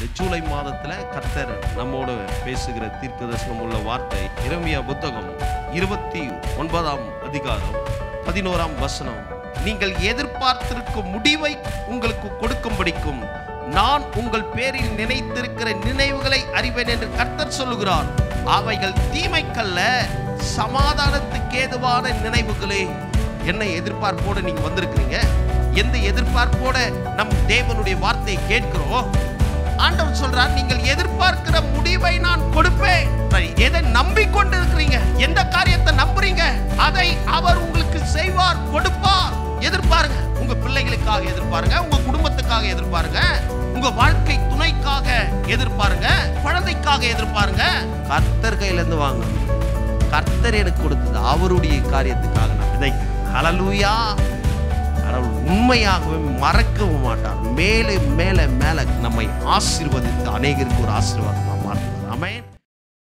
இந்த ஜூலை மாதத்துல கர்த்தர் நம்மோடு பேசுகிற தீர்க்கதரிசனம் உள்ள வார்த்தை இரமியா புத்தகம் இருபத்தி ஒன்பதாம் அதிகாரம் பதினோராம் வசனம் நீங்கள் எதிர்பார்த்திருக்கும் முடிவை உங்களுக்கு கொடுக்கும்படிக்கும் நான் உங்கள் பேரில் நினைத்திருக்கிற நினைவுகளை அறிவேன் என்று கர்த்தர் சொல்லுகிறார் அவைகள் தீமைக்கல்ல சமாதானத்துக்கு ஏதுவான நினைவுகளே என்ன எதிர்பார்ப்போட நீங்க வந்திருக்கிறீங்க எந்த எதிர்பார்ப்போட நம் தேவனுடைய வார்த்தையை கேட்கிறோம் ஆண்டவர் சொல்றார் நீங்கள் எதிர்பார்க்கிற முடிவை நான் கொடுப்பேன் சரி, எதை நம்பிக்கொண்டு இருக்கிறீங்க எந்த காரியத்தை நம்புறீங்க அதை அவர் உங்களுக்கு செய்வார் கொடுப்பார் எதிர்பாருங்க உங்க பிள்ளைகளுக்காக எதிர்பாருங்க உங்க குடும்பத்துக்காக எதிர்பாருங்க உங்க வாழ்க்கை துணைக்காக எதிர்பாருங்க குழந்தைக்காக எதிர்பாருங்க கர்த்தர் கையில இருந்து வாங்க கர்த்தர் எனக்கு கொடுத்தது அவருடைய காரியத்துக்காக நான் விதைக்கிறேன் ஹalleluya கடவுள் உண்மையாகவே மறக்கவும் மாட்டார் மேலே மேலே மேலே நம்மை ஆசீர்வதித்து அநேகருக்கு ஒரு ஆசீர்வாதமாக மாற்றுவார் ஆமென்